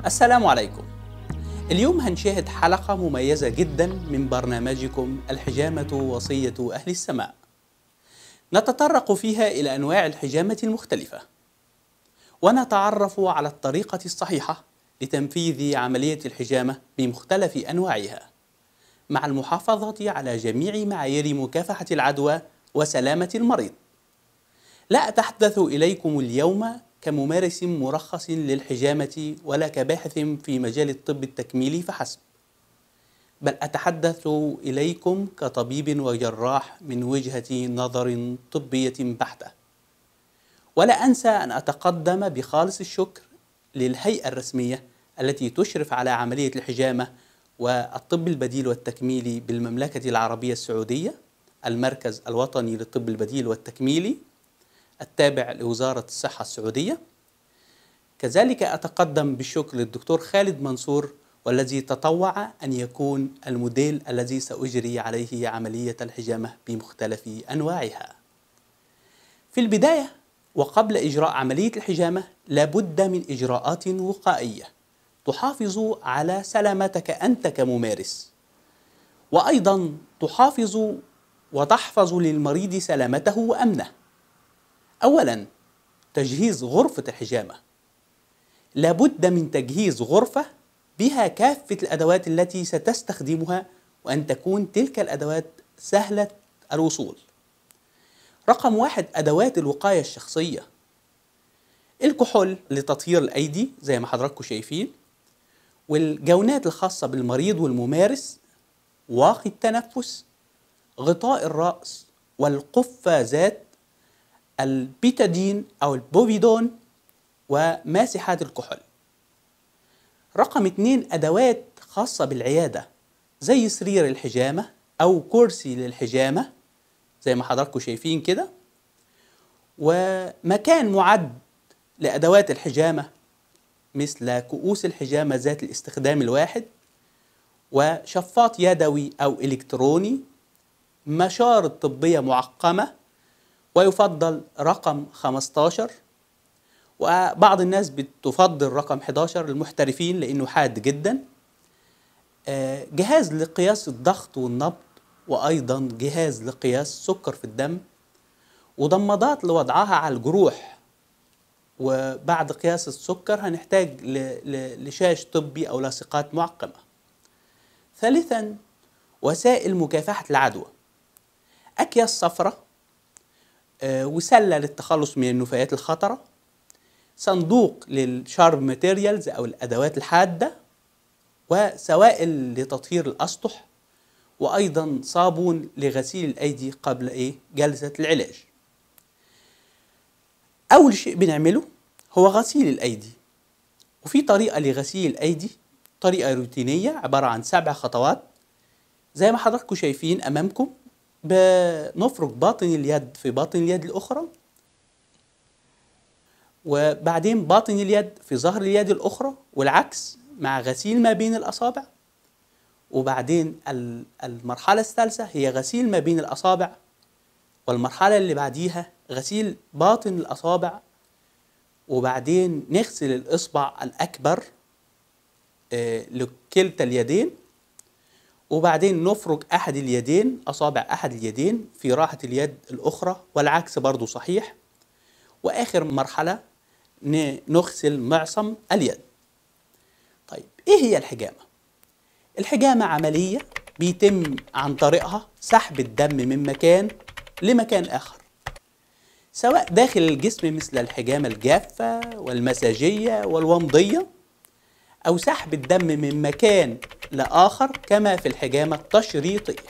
السلام عليكم اليوم هنشاهد حلقة مميزة جدا من برنامجكم الحجامة وصية أهل السماء نتطرق فيها إلى أنواع الحجامة المختلفة ونتعرف على الطريقة الصحيحة لتنفيذ عملية الحجامة بمختلف أنواعها مع المحافظة على جميع معايير مكافحة العدوى وسلامة المريض لا أتحدث إليكم اليوم كممارس مرخص للحجامة ولا كباحث في مجال الطب التكميلي فحسب بل أتحدث إليكم كطبيب وجراح من وجهة نظر طبية بحتة ولا أنسى أن أتقدم بخالص الشكر للهيئة الرسمية التي تشرف على عملية الحجامة والطب البديل والتكميلي بالمملكة العربية السعودية المركز الوطني للطب البديل والتكميلي التابع لوزارة الصحة السعودية كذلك أتقدم بالشكر للدكتور خالد منصور والذي تطوع أن يكون الموديل الذي سأجري عليه عملية الحجامة بمختلف أنواعها في البداية وقبل إجراء عملية الحجامة لابد من إجراءات وقائية تحافظ على سلامتك أنت كممارس وأيضا تحافظ وتحفظ للمريض سلامته وأمنه أولا تجهيز غرفة الحجامة لابد من تجهيز غرفة بها كافة الأدوات التي ستستخدمها وأن تكون تلك الأدوات سهلة الوصول رقم واحد أدوات الوقاية الشخصية الكحول لتطهير الأيدي زي ما حضراتكم شايفين والجونات الخاصة بالمريض والممارس واقي التنفس غطاء الرأس والقفازات البيتادين أو البوفيدون وماسحات الكحول رقم اتنين أدوات خاصة بالعيادة زي سرير الحجامة أو كرسي للحجامة زي ما حضراتكم شايفين كده ومكان معد لأدوات الحجامة مثل كؤوس الحجامة ذات الاستخدام الواحد وشفاط يدوي أو إلكتروني مشارط طبية معقمة ويفضل رقم 15 وبعض الناس بتفضل رقم 11 للمحترفين لأنه حاد جدا جهاز لقياس الضغط والنبض وأيضا جهاز لقياس سكر في الدم وضمادات لوضعها على الجروح وبعد قياس السكر هنحتاج لشاش طبي أو لاصقات معقمة ثالثا وسائل مكافحة العدوى أكياس صفرة وسلة للتخلص من النفايات الخطرة صندوق للشارب ماتيريالز أو الأدوات الحادة وسوائل لتطهير الأسطح وأيضا صابون لغسيل الأيدي قبل إيه جلسة العلاج أول شيء بنعمله هو غسيل الأيدي وفي طريقة لغسيل الأيدي طريقة روتينية عبارة عن سبع خطوات زي ما حضراتكم شايفين أمامكم بنفرك باطن اليد في باطن اليد الأخرى وبعدين باطن اليد في ظهر اليد الأخرى والعكس مع غسيل ما بين الأصابع وبعدين المرحلة الثالثة هي غسيل ما بين الأصابع والمرحلة اللي بعديها غسيل باطن الأصابع وبعدين نغسل الإصبع الأكبر لكلتا اليدين وبعدين نفرك أحد اليدين أصابع أحد اليدين في راحة اليد الأخرى والعكس برضو صحيح وآخر مرحلة نغسل معصم اليد طيب إيه هي الحجامة؟ الحجامة عملية بيتم عن طريقها سحب الدم من مكان لمكان آخر سواء داخل الجسم مثل الحجامة الجافة والمساجية والومضية أو سحب الدم من مكان لآخر كما في الحجامة التشريطية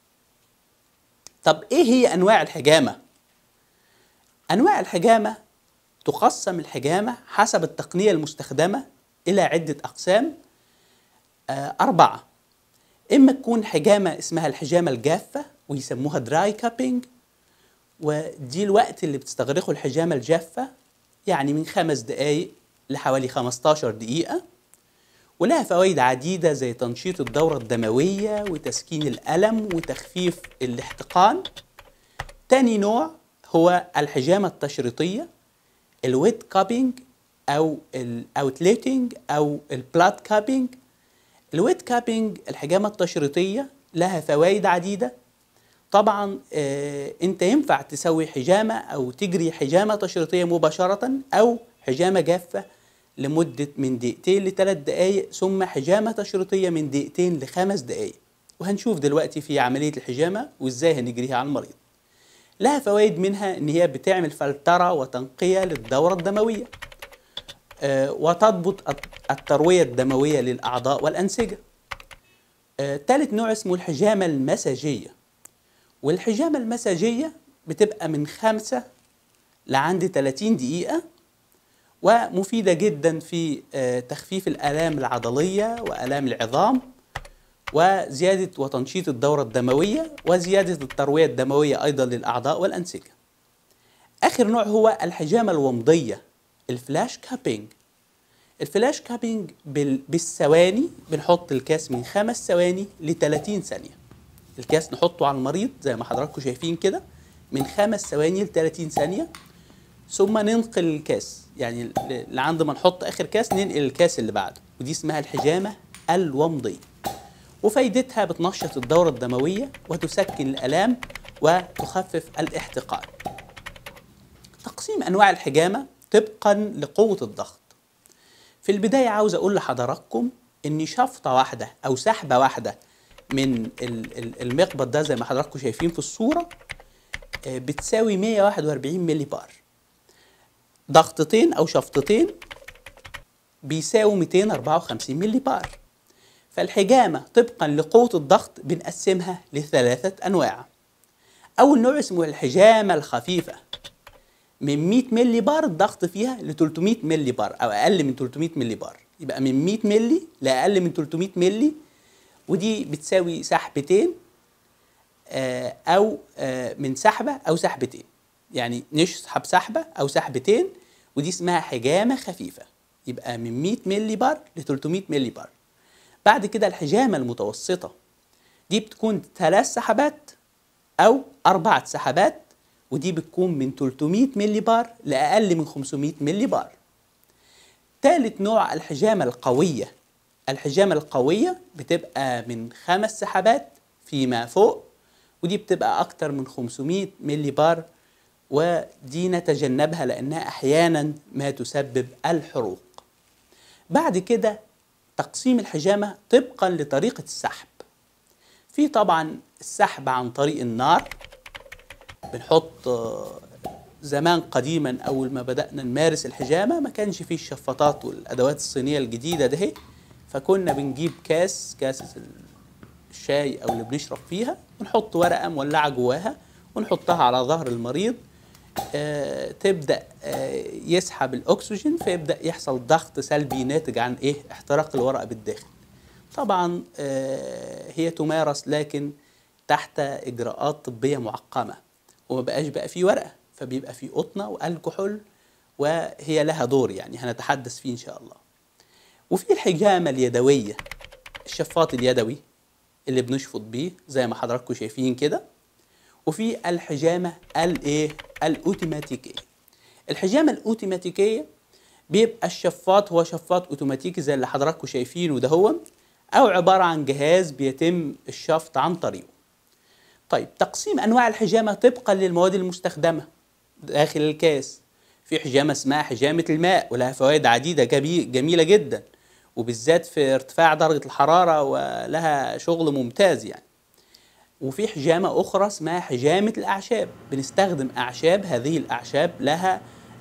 طب إيه هي أنواع الحجامة؟ أنواع الحجامة تقسم الحجامة حسب التقنية المستخدمة إلى عدة أقسام آه أربعة إما تكون حجامة اسمها الحجامة الجافة ويسموها دراي كابينج ودي الوقت اللي بتستغرقه الحجامة الجافة يعني من خمس دقايق لحوالي 15 دقيقة ولها فوائد عديدة زي تنشيط الدورة الدموية وتسكين الألم وتخفيف الاحتقان تاني نوع هو الحجامة التشريطية الويت كابينج او الاوتليتنج او البلاد كابينج الويت كابينج الحجامه التشريطيه لها فوائد عديده طبعا آه انت ينفع تسوي حجامه او تجري حجامه تشريطيه مباشره او حجامه جافه لمده من دقيقتين لثلاث دقائق ثم حجامه تشريطيه من دقيقتين لخمس دقائق وهنشوف دلوقتي في عمليه الحجامه وازاي هنجريها على المريض لها فوائد منها ان هي بتعمل فلتره وتنقيه للدوره الدمويه آه وتضبط الترويه الدمويه للاعضاء والانسجه آه ثالث نوع اسمه الحجامه المساجيه والحجامه المساجيه بتبقى من خمسة لعند 30 دقيقه ومفيده جدا في آه تخفيف الالام العضليه والام العظام وزيادة وتنشيط الدورة الدموية وزيادة التروية الدموية أيضا للأعضاء والأنسجة آخر نوع هو الحجامة الومضية الفلاش كابينج الفلاش كابينج بالثواني بنحط الكاس من خمس ثواني ل 30 ثانية الكاس نحطه على المريض زي ما حضراتكم شايفين كده من خمس ثواني ل 30 ثانية ثم ننقل الكاس يعني لعند ما نحط آخر كاس ننقل الكاس اللي بعده ودي اسمها الحجامة الومضية وفايدتها بتنشط الدورة الدموية وتسكن الآلام وتخفف الاحتقان تقسيم أنواع الحجامة طبقا لقوة الضغط في البداية عاوز أقول لحضراتكم إن شفطة واحدة أو سحبة واحدة من المقبض ده زي ما حضراتكم شايفين في الصورة بتساوي 141 ملي بار ضغطتين أو شفطتين بيساووا 254 ملي بار فالحجامة طبقا لقوة الضغط بنقسمها لثلاثة أنواع أول نوع اسمه الحجامة الخفيفة من 100 ملي بار الضغط فيها ل 300 ملي بار أو أقل من 300 ملي بار يبقى من 100 ملي لأقل من 300 ملي ودي بتساوي سحبتين أو من سحبة أو سحبتين يعني نسحب سحبة أو سحبتين ودي اسمها حجامة خفيفة يبقى من 100 ملي بار ل 300 ملي بار بعد كده الحجامة المتوسطة دي بتكون ثلاث سحبات أو أربعة سحبات ودي بتكون من 300 ملي بار لأقل من 500 ملي بار ثالث نوع الحجامة القوية الحجامة القوية بتبقى من خمس سحبات فيما فوق ودي بتبقى أكتر من 500 ملي بار ودي نتجنبها لأنها أحيانا ما تسبب الحروق بعد كده تقسيم الحجامة طبقا لطريقة السحب في طبعا السحب عن طريق النار بنحط زمان قديما أول ما بدأنا نمارس الحجامة ما كانش فيه الشفاطات والأدوات الصينية الجديدة ده فكنا بنجيب كاس كاس الشاي أو اللي بنشرب فيها ونحط ورقة مولعة جواها ونحطها على ظهر المريض آه تبدا آه يسحب الاكسجين فيبدا يحصل ضغط سلبي ناتج عن ايه احتراق الورقه بالداخل طبعا آه هي تمارس لكن تحت اجراءات طبيه معقمه وما بقاش بقى في ورقه فبيبقى في قطنه والكحول وهي لها دور يعني هنتحدث فيه ان شاء الله وفي الحجامه اليدويه الشفاط اليدوي اللي بنشفط بيه زي ما حضراتكم شايفين كده وفي الحجامة الايه الاوتوماتيكية الحجامة الاوتوماتيكية بيبقى الشفاط هو شفاط اوتوماتيكي زي اللي حضراتكم شايفينه ده هو او عبارة عن جهاز بيتم الشفط عن طريقه طيب تقسيم انواع الحجامة طبقا للمواد المستخدمة داخل الكاس في حجامة اسمها حجامة الماء ولها فوائد عديدة جميلة جدا وبالذات في ارتفاع درجة الحرارة ولها شغل ممتاز يعني وفي حجامة أخرى اسمها حجامة الأعشاب بنستخدم أعشاب هذه الأعشاب لها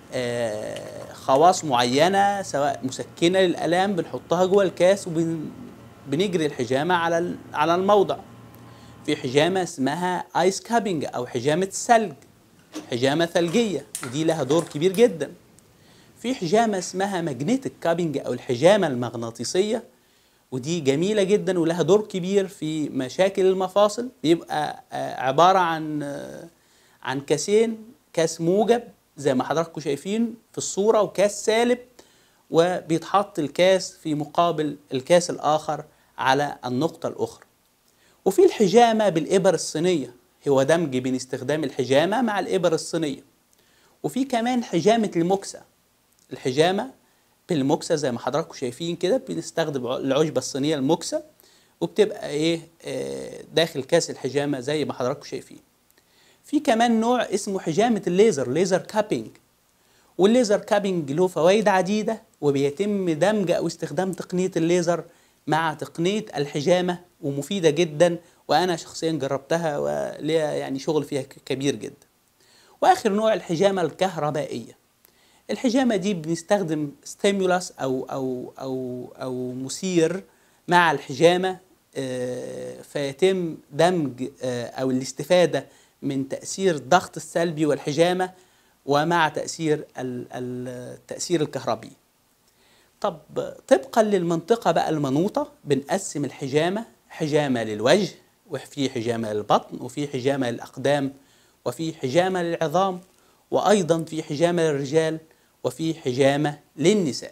خواص معينة سواء مسكنة للآلام بنحطها جوه الكاس وبنجري الحجامة على على الموضع في حجامة اسمها آيس كابينج أو حجامة الثلج حجامة ثلجية ودي لها دور كبير جدا في حجامة اسمها ماجنتيك كابينج أو الحجامة المغناطيسية ودي جميلة جدا ولها دور كبير في مشاكل المفاصل بيبقى عبارة عن عن كاسين كاس موجب زي ما حضراتكم شايفين في الصورة وكاس سالب وبيتحط الكاس في مقابل الكاس الآخر على النقطة الأخرى وفي الحجامة بالإبر الصينية هو دمج بين استخدام الحجامة مع الإبر الصينية وفي كمان حجامة المكسة الحجامة بالمكسة زي ما حضراتكم شايفين كده بنستخدم العشبة الصينية المكسة وبتبقى ايه آه، داخل كاس الحجامة زي ما حضراتكم شايفين في كمان نوع اسمه حجامة الليزر ليزر كابينج والليزر كابينج له فوائد عديدة وبيتم دمج أو استخدام تقنية الليزر مع تقنية الحجامة ومفيدة جدا وأنا شخصيا جربتها وليا يعني شغل فيها ك- كبير جدا وآخر نوع الحجامة الكهربائية الحجامة دي بنستخدم ستيمولاس أو أو أو أو مثير مع الحجامة آه، فيتم دمج آه، أو الاستفادة من تأثير الضغط السلبي والحجامة ومع تأثير ال- ال- التأثير الكهربي طب طبقا للمنطقة بقى المنوطة بنقسم الحجامة حجامة للوجه وفي حجامة للبطن وفي حجامة للأقدام وفي حجامة للعظام وأيضا في حجامة للرجال وفي حجامة للنساء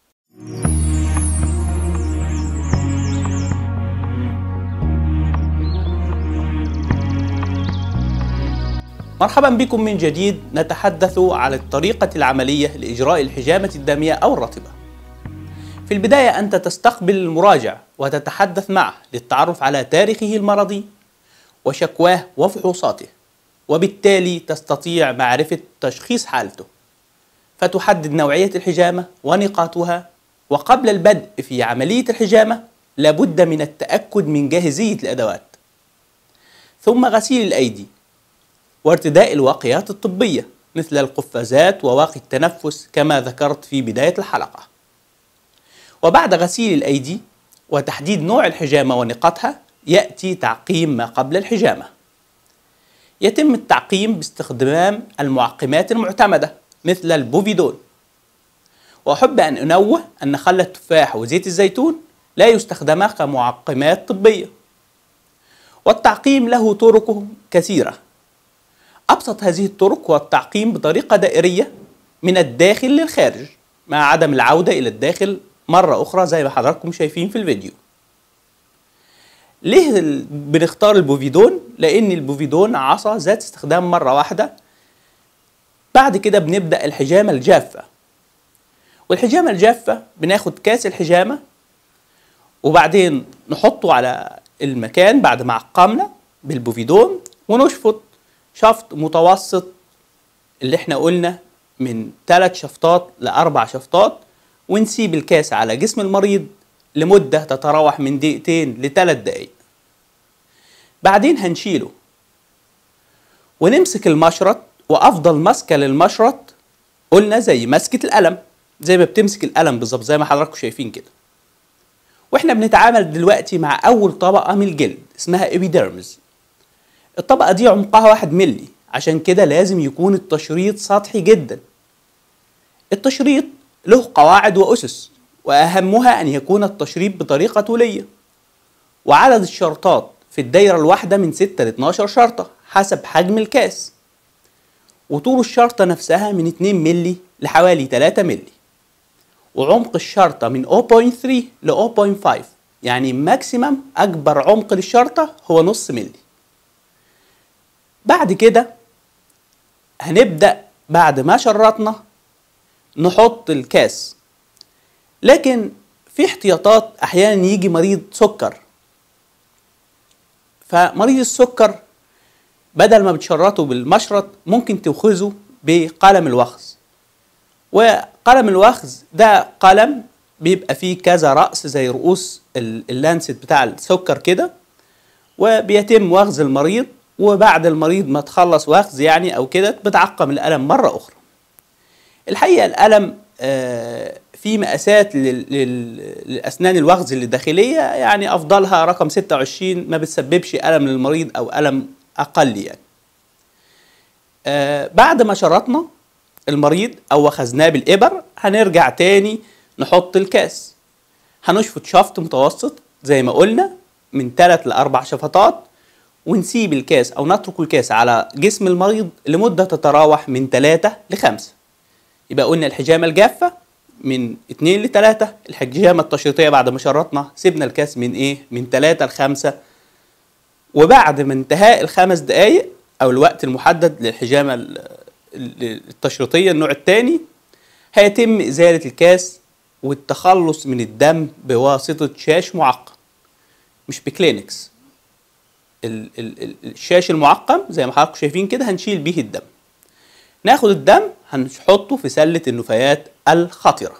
مرحبا بكم من جديد نتحدث عن الطريقة العملية لإجراء الحجامة الدامية أو الرطبة في البداية أنت تستقبل المراجع وتتحدث معه للتعرف على تاريخه المرضي وشكواه وفحوصاته وبالتالي تستطيع معرفة تشخيص حالته فتحدد نوعية الحجامة ونقاطها وقبل البدء في عملية الحجامة لابد من التأكد من جاهزية الأدوات ثم غسيل الأيدي وارتداء الواقيات الطبية مثل القفازات وواقي التنفس كما ذكرت في بداية الحلقة وبعد غسيل الأيدي وتحديد نوع الحجامة ونقاطها يأتي تعقيم ما قبل الحجامة يتم التعقيم باستخدام المعقمات المعتمدة مثل البوفيدون وأحب أن أنوه أن خل التفاح وزيت الزيتون لا يستخدما كمعقمات طبية والتعقيم له طرق كثيرة أبسط هذه الطرق هو التعقيم بطريقة دائرية من الداخل للخارج مع عدم العودة إلى الداخل مرة أخرى زي ما حضراتكم شايفين في الفيديو ليه ال- بنختار البوفيدون؟ لأن البوفيدون عصا ذات استخدام مرة واحدة بعد كده بنبدأ الحجامة الجافة والحجامة الجافة بناخد كاس الحجامة وبعدين نحطه على المكان بعد ما عقمنا بالبوفيدون ونشفط شفط متوسط اللي احنا قلنا من ثلاث شفطات لأربع شفطات ونسيب الكاس على جسم المريض لمدة تتراوح من دقيقتين لثلاث دقايق بعدين هنشيله ونمسك المشرط وأفضل مسكة للمشرط قلنا زي مسكة القلم زي ما بتمسك القلم بالظبط زي ما حضراتكم شايفين كده واحنا بنتعامل دلوقتي مع أول طبقة من الجلد اسمها إبيديرمز الطبقة دي عمقها واحد ملي عشان كده لازم يكون التشريط سطحي جدا التشريط له قواعد وأسس وأهمها أن يكون التشريط بطريقة طولية وعدد الشرطات في الدايرة الواحدة من 6 ل 12 شرطة حسب حجم الكاس وطول الشرطة نفسها من 2 ملي لحوالي 3 ملي وعمق الشرطة من 0.3 ل 0.5 يعني ماكسيمم أكبر عمق للشرطة هو نص ملي بعد كده هنبدأ بعد ما شرطنا نحط الكاس لكن في احتياطات احيانا يجي مريض سكر فمريض السكر بدل ما بتشرطه بالمشرط ممكن تأخذه بقلم الوخز وقلم الوخز ده قلم بيبقى فيه كذا رأس زي رؤوس ال- اللانست بتاع السكر كده وبيتم وخز المريض وبعد المريض ما تخلص وخز يعني او كده بتعقم القلم مرة اخرى الحقيقة القلم آه، في مقاسات لل- لل- لأسنان الوخز الداخلية يعني أفضلها رقم 26 ما بتسببش ألم للمريض أو ألم أقل يعني آه، بعد ما شرطنا المريض أو وخزناه بالإبر هنرجع تاني نحط الكاس هنشفط شفط متوسط زي ما قلنا من 3 لأربع شفطات ونسيب الكاس أو نترك الكاس على جسم المريض لمدة تتراوح من 3 ل 5 يبقى قلنا الحجامة الجافة من 2 ل 3 الحجامة التشريطية بعد ما شرطنا سيبنا الكاس من ايه من 3 ل 5 وبعد ما انتهاء الخمس دقايق او الوقت المحدد للحجامة ال- ال- التشريطية النوع الثاني هيتم إزالة الكاس والتخلص من الدم بواسطة شاش معقم مش بكلينكس ال- ال- ال- الشاش المعقم زي ما حضراتكم شايفين كده هنشيل بيه الدم ناخد الدم هنحطه في سلة النفايات الخطرة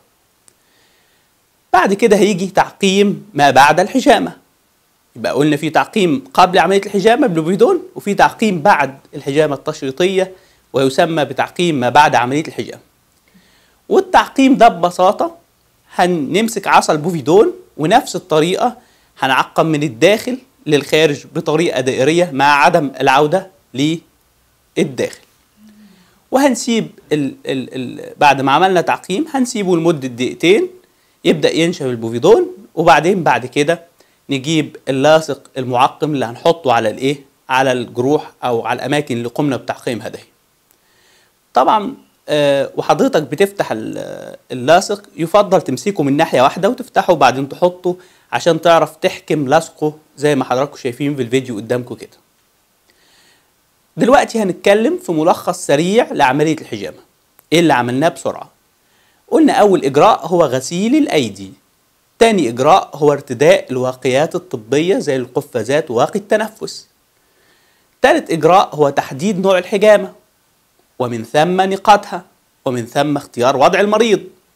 بعد كده هيجي تعقيم ما بعد الحجامة يبقى قلنا في تعقيم قبل عملية الحجامة بالبوفيدون وفي تعقيم بعد الحجامة التشريطية ويسمى بتعقيم ما بعد عملية الحجامة والتعقيم ده ببساطة هنمسك عصا البوفيدون ونفس الطريقة هنعقم من الداخل للخارج بطريقة دائرية مع عدم العودة للداخل وهنسيب ال ال ال بعد ما عملنا تعقيم هنسيبه لمدة دقيقتين يبدأ ينشف البوفيدون وبعدين بعد كده نجيب اللاصق المعقم اللي هنحطه على الايه على الجروح او على الاماكن اللي قمنا بتعقيمها ده طبعا آه، وحضرتك بتفتح ال- اللاصق يفضل تمسكه من ناحية واحدة وتفتحه وبعدين تحطه عشان تعرف تحكم لصقه زي ما حضراتكم شايفين في الفيديو قدامكم كده دلوقتي هنتكلم في ملخص سريع لعملية الحجامة ايه اللي عملناه بسرعة قلنا اول اجراء هو غسيل الايدي تاني اجراء هو ارتداء الواقيات الطبية زي القفازات وواقي التنفس تالت اجراء هو تحديد نوع الحجامة ومن ثم نقاطها ومن ثم اختيار وضع المريض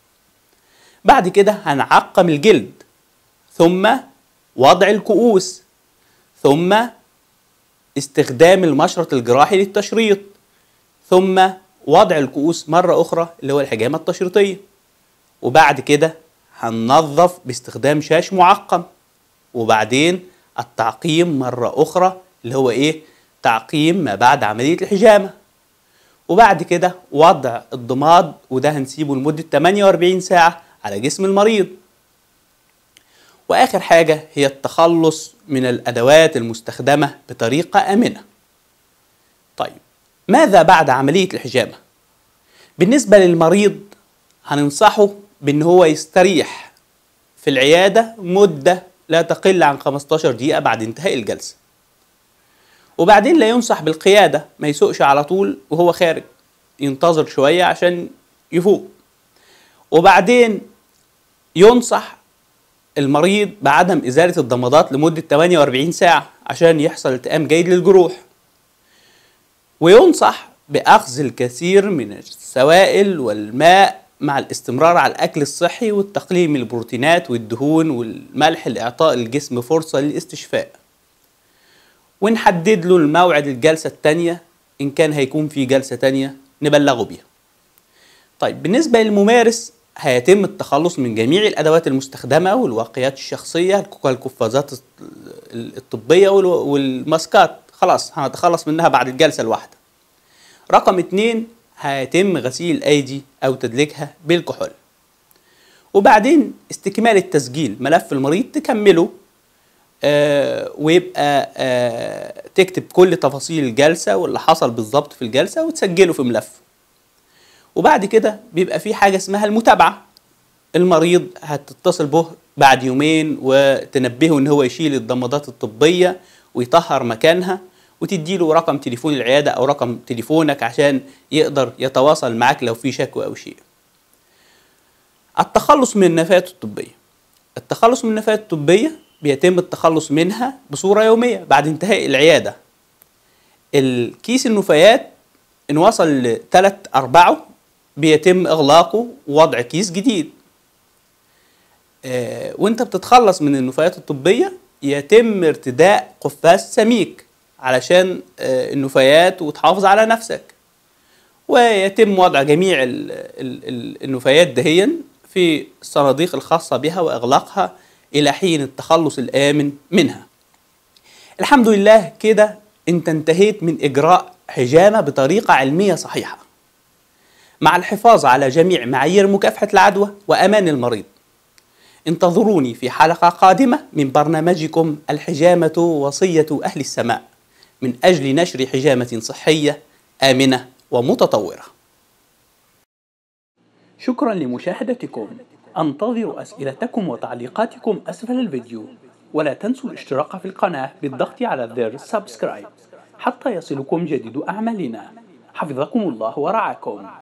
بعد كده هنعقم الجلد ثم وضع الكؤوس ثم استخدام المشرط الجراحي للتشريط ثم وضع الكؤوس مرة أخرى اللي هو الحجامة التشريطية وبعد كده هننظف باستخدام شاش معقم وبعدين التعقيم مرة أخرى اللي هو إيه تعقيم ما بعد عملية الحجامة وبعد كده وضع الضماد وده هنسيبه لمدة 48 ساعة على جسم المريض وآخر حاجة هي التخلص من الأدوات المستخدمة بطريقة آمنة طيب ماذا بعد عملية الحجامة؟ بالنسبة للمريض هننصحه بأن هو يستريح في العيادة مدة لا تقل عن 15 دقيقة بعد انتهاء الجلسة وبعدين لا ينصح بالقيادة ما يسوقش على طول وهو خارج ينتظر شوية عشان يفوق وبعدين ينصح المريض بعدم إزالة الضمادات لمدة 48 ساعة عشان يحصل التئام جيد للجروح وينصح بأخذ الكثير من السوائل والماء مع الاستمرار على الأكل الصحي والتقليل من البروتينات والدهون والملح لإعطاء الجسم فرصة للاستشفاء ونحدد له الموعد الجلسة التانية إن كان هيكون في جلسة تانية نبلغه بيها طيب بالنسبة للممارس هيتم التخلص من جميع الأدوات المستخدمة والواقيات الشخصية كالقفازات الطبية وال- والماسكات خلاص هنتخلص منها بعد الجلسة الواحدة رقم اتنين هيتم غسيل الأيدي أو تدليكها بالكحول وبعدين استكمال التسجيل ملف المريض تكمله آه ويبقى آه تكتب كل تفاصيل الجلسة واللي حصل بالظبط في الجلسة وتسجله في ملف وبعد كده بيبقى في حاجة اسمها المتابعة المريض هتتصل به بعد يومين وتنبهه ان هو يشيل الضمادات الطبية ويطهر مكانها وتديله رقم تليفون العيادة او رقم تليفونك عشان يقدر يتواصل معاك لو في شكوى او شيء التخلص من النفايات الطبية التخلص من النفايات الطبية بيتم التخلص منها بصورة يومية بعد انتهاء العيادة الكيس النفايات ان وصل لتلات ارباعه بيتم اغلاقه ووضع كيس جديد آه وانت بتتخلص من النفايات الطبية يتم ارتداء قفاز سميك علشان آه النفايات وتحافظ على نفسك ويتم وضع جميع ال ال ال النفايات دهيا في الصناديق الخاصة بها وإغلاقها إلى حين التخلص الآمن منها الحمد لله كده انت انتهيت من إجراء حجامة بطريقة علمية صحيحة مع الحفاظ على جميع معايير مكافحة العدوى وأمان المريض انتظروني في حلقة قادمة من برنامجكم الحجامة وصية أهل السماء من أجل نشر حجامة صحية آمنة ومتطورة شكرا لمشاهدتكم أنتظر أسئلتكم وتعليقاتكم أسفل الفيديو ولا تنسوا الاشتراك في القناة بالضغط على زر سبسكرايب حتى يصلكم جديد أعمالنا حفظكم الله ورعاكم